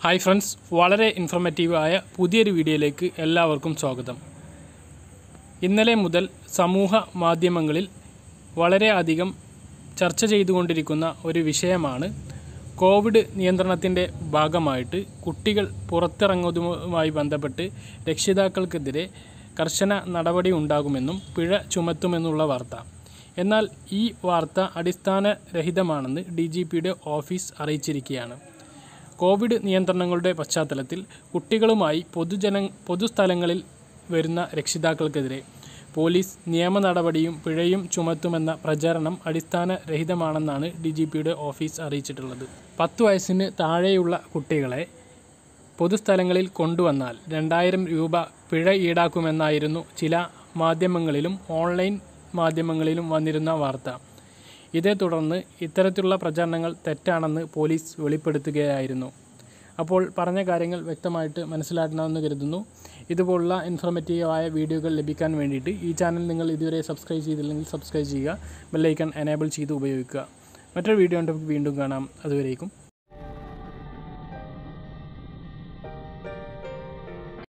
hi friends വളരെ ഇൻഫർമേറ്റീവായ പുതിയൊരു വീഡിയോയിലേക്ക് എല്ലാവർക്കും സ്വാഗതം ഇന്നലെ മുതൽ സമൂഹ മാധ്യമങ്ങളിൽ വളരെയധികം ചർച്ച ചെയ്തുകൊണ്ടിരിക്കുന്ന ഒരു വിഷയമാണ് കോവിഡ് നിയന്ത്രണത്തിൻ്റെ ഭാഗമായിട്ട് കുട്ടികൾ പുറത്തിറങ്ങുന്നതുമായി ബന്ധപ്പെട്ട് രക്ഷിതാക്കൾക്കെതിരെ കർശന നടപടി ഉണ്ടാകുമെന്നും പിഴ ചുമത്തുമെന്നുള്ള വാർത്ത എന്നാൽ ഈ വാർത്ത അടിസ്ഥാനരഹിതമാണെന്ന് ഡി ജി പിയുടെ ഓഫീസ് അറിയിച്ചിരിക്കുകയാണ് കോവിഡ് നിയന്ത്രണങ്ങളുടെ പശ്ചാത്തലത്തിൽ കുട്ടികളുമായി പൊതുജന പൊതുസ്ഥലങ്ങളിൽ വരുന്ന രക്ഷിതാക്കൾക്കെതിരെ പോലീസ് നിയമ നടപടിയും പിഴയും ചുമത്തുമെന്ന പ്രചാരണം അടിസ്ഥാനരഹിതമാണെന്നാണ് ഡി ജി പിയുടെ ഓഫീസ് അറിയിച്ചിട്ടുള്ളത് പത്ത് വയസ്സിന് താഴെയുള്ള കുട്ടികളെ പൊതുസ്ഥലങ്ങളിൽ കൊണ്ടുവന്നാൽ രണ്ടായിരം രൂപ പിഴ ഈടാക്കുമെന്നായിരുന്നു ചില മാധ്യമങ്ങളിലും ഓൺലൈൻ മാധ്യമങ്ങളിലും വന്നിരുന്ന വാർത്ത ഇതേ തുടർന്ന് ഇത്തരത്തിലുള്ള പ്രചാരണങ്ങൾ തെറ്റാണെന്ന് പോലീസ് വെളിപ്പെടുത്തുകയായിരുന്നു അപ്പോൾ പറഞ്ഞ കാര്യങ്ങൾ വ്യക്തമായിട്ട് മനസ്സിലാക്കണമെന്ന് കരുതുന്നു ഇതുപോലുള്ള ഇൻഫോർമേറ്റീവായ വീഡിയോകൾ ലഭിക്കാൻ വേണ്ടിയിട്ട് ഈ ചാനൽ നിങ്ങൾ ഇതുവരെ സബ്സ്ക്രൈബ് ചെയ്തില്ലെങ്കിൽ സബ്സ്ക്രൈബ് ചെയ്യുക ബെല്ലൈക്കൺ എനേബിൾ ചെയ്ത് ഉപയോഗിക്കുക മറ്റൊരു വീഡിയോ കൊണ്ട് നമുക്ക് വീണ്ടും കാണാം അതുവരേക്കും